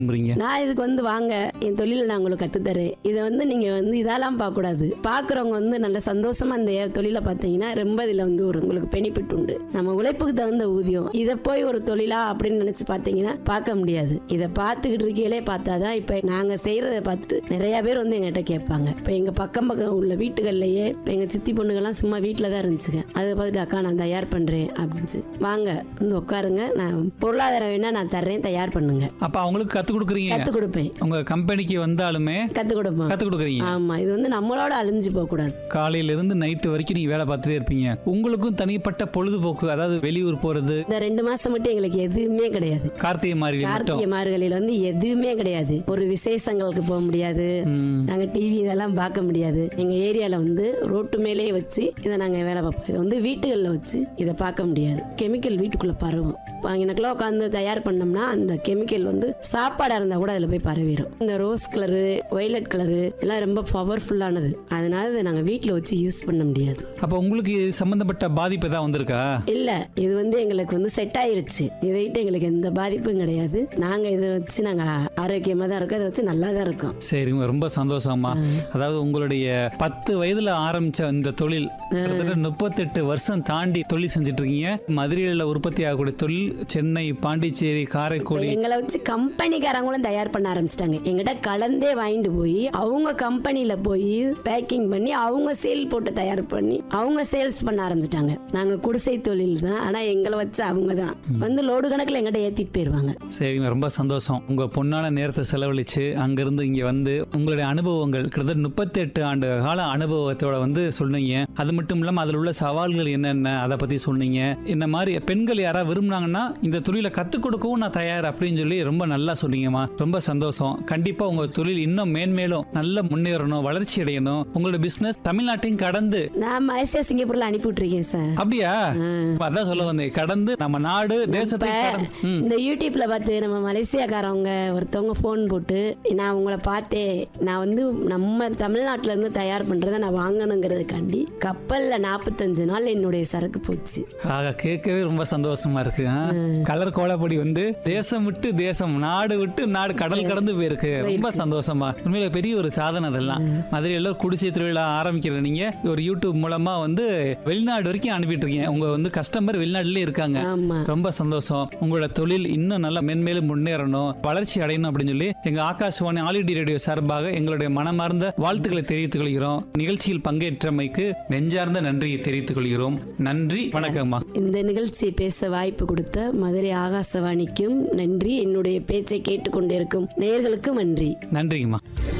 ங்கிறீங்க நான் இதுக்கு வந்து வாங்க என் தொழிலை நான் உங்களுக்கு கற்றுத்தரேன் இதை வந்து நீங்கள் வந்து இதெல்லாம் பார்க்கக்கூடாது பார்க்குறவங்க வந்து நல்ல சந்தோஷமா இந்த தொழிலை பார்த்தீங்கன்னா ரொம்ப இதில் வந்து ஒரு உங்களுக்கு பெனிஃபிட் உண்டு நம்ம உழைப்புக்கு தகுந்த ஊதியம் இதை போய் ஒரு தொழிலா அப்படின்னு நினச்சி பார்த்தீங்கன்னா பார்க்க முடியாது இதை பார்த்துக்கிட்டு இருக்கையிலே பார்த்தா தான் இப்போ நாங்கள் செய்கிறத பார்த்துட்டு நிறைய பேர் வந்து எங்கள்கிட்ட கேட்பாங்க இப்போ எங்கள் பக்கம் பக்கம் உள்ள வீட்டுகள்லையே இப்போ எங்கள் சித்தி பொண்ணுங்கெல்லாம் சும்மா வீட்டில் தான் இருந்துச்சுங்க அதை பார்த்துட்டு அக்கா நான் தயார் பண்ணுறேன் அப்படின்னு வாங்க வந்து உட்காருங்க நான் பொருளாதாரம் வேணா நான் தர்றேன் தயார் பண்ணுங்க அப்ப அவங்களுக்கு கத்து கொடுக்குறீங்க கற்றுக் கொடுப்பேன் உங்க கம்பெனிக்கு வந்தாலுமே கற்றுக் கொடுப்போம் கத்து கொடுக்குறீங்க ஆமா இது வந்து நம்மளோட அழிஞ்சு போக கூடாது காலையில இருந்து நைட்டு வரைக்கும் நீங்க வேலை பார்த்துட்டே இருப்பீங்க உங்களுக்கும் தனிப்பட்ட பொழுதுபோக்கு அதாவது வெளியூர் போறது இந்த ரெண்டு மாசம் மட்டும் எங்களுக்கு எதுவுமே கிடையாது கார்த்திகை மார்கழி மட்டும் கார்த்திகை மார்கழியில வந்து எதுவுமே கிடையாது ஒரு விசேஷங்களுக்கு போக முடியாது ம். நாங்க டிவி இதெல்லாம் பார்க்க முடியாது எங்க ஏரியால வந்து ரோட்டு மேலேயே வச்சு இதை நாங்க வேலை பார்ப்போம் இதை வந்து வீட்டுகளில் வச்சு இதை பார்க்க முடியாது கெமிக்கல் வீட்டுக்குள்ள பரவும் எனக்குலாம் உட்காந்து தயார் பண்ணோம்னா அந்த கெமிக்கல் வந்து சாப்பாடா இருந்தா கூட அதுல போய் பரவிடும் இந்த ரோஸ் கலரு ஒய்லட் கலரு எல்லாம் ரொம்ப பவர்ஃபுல்லானது அதனால இதை நாங்க வீட்டில் வச்சு யூஸ் பண்ண முடியாது அப்ப உங்களுக்கு இது சம்பந்தப்பட்ட பாதிப்பு ஏதாவது வந்திருக்கா இல்ல இது வந்து எங்களுக்கு வந்து செட் ஆயிருச்சு இதை விட்டு எங்களுக்கு எந்த பாதிப்பும் கிடையாது நாங்க இதை வச்சு நாங்க ஆரோக்கியமா தான் இருக்கோம் இதை வச்சு நல்லா தான் இருக்கோம் சரிங்க ரொம்ப சந்தோஷமா அதாவது உங்களுடைய பத்து வயதுல ஆரம்பிச்ச இந்த தொழில் கிட்டத்தட்ட முப்பத்தெட்டு வருஷம் தாண்டி தொழில் செஞ்சுட்டு இருக்கீங்க மதுரையில உற்பத்தி ஆகக்கூடிய தொழில் சென்னை பாண்டிச்சேரி காரைக்குடி எங்களை வச்சு கம்பெனிக்காரங்களும் தயார் பண்ண ஆரம்பிச்சிட்டாங்க எங்கிட்ட கலந்தே வாங்கிட்டு போய் அவங்க கம்பெனில போய் பேக்கிங் பண்ணி அவங்க சேல் போட்டு தயார் பண்ணி அவங்க சேல்ஸ் பண்ண ஆரம்பிச்சிட்டாங்க நாங்க குடிசை தொழில் தான் ஆனா எங்களை வச்சு அவங்க தான் வந்து லோடு கணக்குல எங்கிட்ட ஏத்திட்டு போயிருவாங்க சரிங்க ரொம்ப சந்தோஷம் உங்க பொன்னான நேரத்தை செலவழிச்சு அங்கிருந்து இங்க வந்து உங்களுடைய அனுபவங்கள் கிட்டத்தட்ட முப்பத்தெட்டு ஆண்டு கால அனுபவத்தோட வந்து சொன்னீங்க அது மட்டும் இல்லாம அதில் உள்ள சவால்கள் என்னென்ன அதை பத்தி சொன்னீங்க இந்த மாதிரி பெண்கள் யாராவது விரும்புனாங்கன்னா இந்த தொழிலை கத்துக் கொடுக்கவும் நான் தயார் அப்படின்னு சொல்லி ரொம்ப நல்லா சொன்னீங்கம்மா ரொம்ப சந்தோஷம் கண்டிப்பா உங்க தொழில் இன்னும் மேன்மேலும் நல்ல முன்னேறணும் வளர்ச்சி அடையணும் உங்களோட பிசினஸ் தமிழ்நாட்டையும் கடந்து நான் மலேசியா சிங்கப்பூர்ல அனுப்பி விட்டுருக்கேன் சார் அப்படியா அதான் சொல்ல வந்தேன் கடந்து நம்ம நாடு தேசத்தை கடந்து ம். இந்த யூடியூப்ல பார்த்து நம்ம மலேசியாக்காரவங்க ஒருத்தவங்க ஃபோன் போட்டு நான் உங்களை பார்த்தேன் நான் வந்து நம்ம தமிழ்நாட்டுல இருந்து தயார் பண்றதை நான் வாங்கணுங்கிறதுக்காண்டி கப்பல்ல நாற்பத்தஞ்சு நாள் என்னுடைய சரக்கு போச்சு ஆக கேட்கவே ரொம்ப சந்தோஷமா இருக்கு ஆ? கலர் கோலப்பொடி வந்து தேசம் விட்டு தேசம் நாடு விட்டு நாடு கடல் கடந்து போயிருக்கு ரொம்ப சந்தோஷமா உண்மையில பெரிய ஒரு சாதனை அதெல்லாம் மதுரையில குடிசை தொழிலா ஆரம்பிக்கிற நீங்க ஒரு யூடியூப் மூலமா வந்து வெளிநாடு வரைக்கும் அனுப்பிட்டு இருக்கீங்க உங்க வந்து கஸ்டமர் வெளிநாட்டுல இருக்காங்க ஆமா ரொம்ப சந்தோஷம் உங்களோட தொழில் இன்னும் நல்லா மென்மேலும் முன்னேறணும் வளர்ச்சி அடையணும் அப்படின்னு சொல்லி எங்க ஆகாஷ்வாணி ஆல் இண்டியா ரேடியோ சார்பாக எங்களுடைய மனமார்ந்த வாழ்த்துக்களை தெரிவித்துக் கொள்கிறோம் நிகழ்ச்சியில் பங்கேற்றமைக்கு நெஞ்சார்ந்த நன்றியை தெரிவித்துக் கொள்கிறோம் நன்றி வணக்கம்மா இந்த நிகழ்ச்சியை பேச வாய்ப்பு கொடுத்த மதுரை ஆகாசவாணிக்கும் நன்றி என்னுடைய பேச்சை கேட்டுக்கொண்டிருக்கும் நேயர்களுக்கும் நன்றி நன்றிங்கம்மா